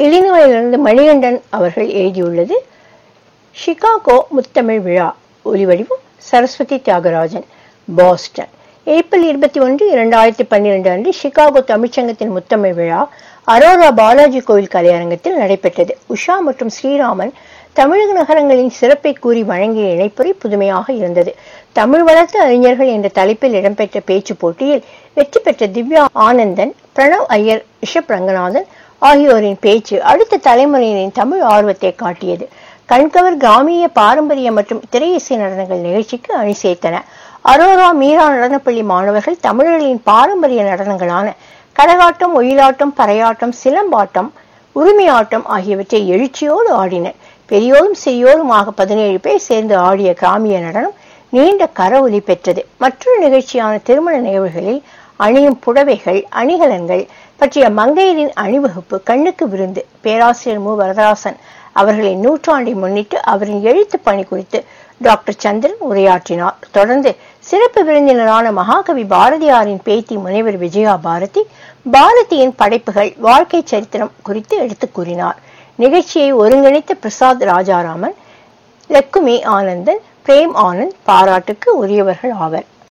இலினாயிலிருந்து மணிகண்டன் அவர்கள் எழுதியுள்ளது சிகாகோ முத்தமிழ் விழா ஒலிவடிவம் சரஸ்வதி தியாகராஜன் பாஸ்டன் ஏப்ரல் இருபத்தி ஒன்று இரண்டாயிரத்தி பன்னிரண்டு அன்று சிகாகோ தமிழ்ச்சங்கத்தின் முத்தமிழ் விழா அரோரா பாலாஜி கோவில் கலையரங்கத்தில் நடைபெற்றது உஷா மற்றும் ஸ்ரீராமன் தமிழக நகரங்களின் சிறப்பை கூறி வழங்கிய இணைப்புரை புதுமையாக இருந்தது தமிழ் வளர்த்த அறிஞர்கள் என்ற தலைப்பில் இடம்பெற்ற பேச்சு போட்டியில் வெற்றி பெற்ற திவ்யா ஆனந்தன் பிரணவ் ஐயர் ரிஷப் ரங்கநாதன் ஆகியோரின் பேச்சு அடுத்த தலைமுறையினரின் தமிழ் ஆர்வத்தை காட்டியது கண்கவர் கிராமிய பாரம்பரிய மற்றும் திரையிசை நடனங்கள் நிகழ்ச்சிக்கு அணி சேர்த்தன அரோரா மீரா நடனப்பள்ளி மாணவர்கள் தமிழர்களின் பாரம்பரிய நடனங்களான கரகாட்டம் ஒயிலாட்டம் பறையாட்டம் சிலம்பாட்டம் உரிமையாட்டம் ஆகியவற்றை எழுச்சியோடு ஆடினர் பெரியோரும் சிறியோருமாக பதினேழு பேர் சேர்ந்து ஆடிய கிராமிய நடனம் நீண்ட கரவொலி பெற்றது மற்றொரு நிகழ்ச்சியான திருமண நிகழ்வுகளில் அணியும் புடவைகள் அணிகலன்கள் பற்றிய மங்கையரின் அணிவகுப்பு கண்ணுக்கு விருந்து பேராசிரியர் மு வரதராசன் அவர்களின் நூற்றாண்டை முன்னிட்டு அவரின் எழுத்து பணி குறித்து டாக்டர் சந்திரன் உரையாற்றினார் தொடர்ந்து சிறப்பு விருந்தினரான மகாகவி பாரதியாரின் பேத்தி முனைவர் விஜயா பாரதி பாரதியின் படைப்புகள் வாழ்க்கை சரித்திரம் குறித்து எடுத்துக் கூறினார் நிகழ்ச்சியை ஒருங்கிணைத்த பிரசாத் ராஜாராமன் லக்குமி ஆனந்தன் பிரேம் ஆனந்த் பாராட்டுக்கு உரியவர்கள் ஆவர்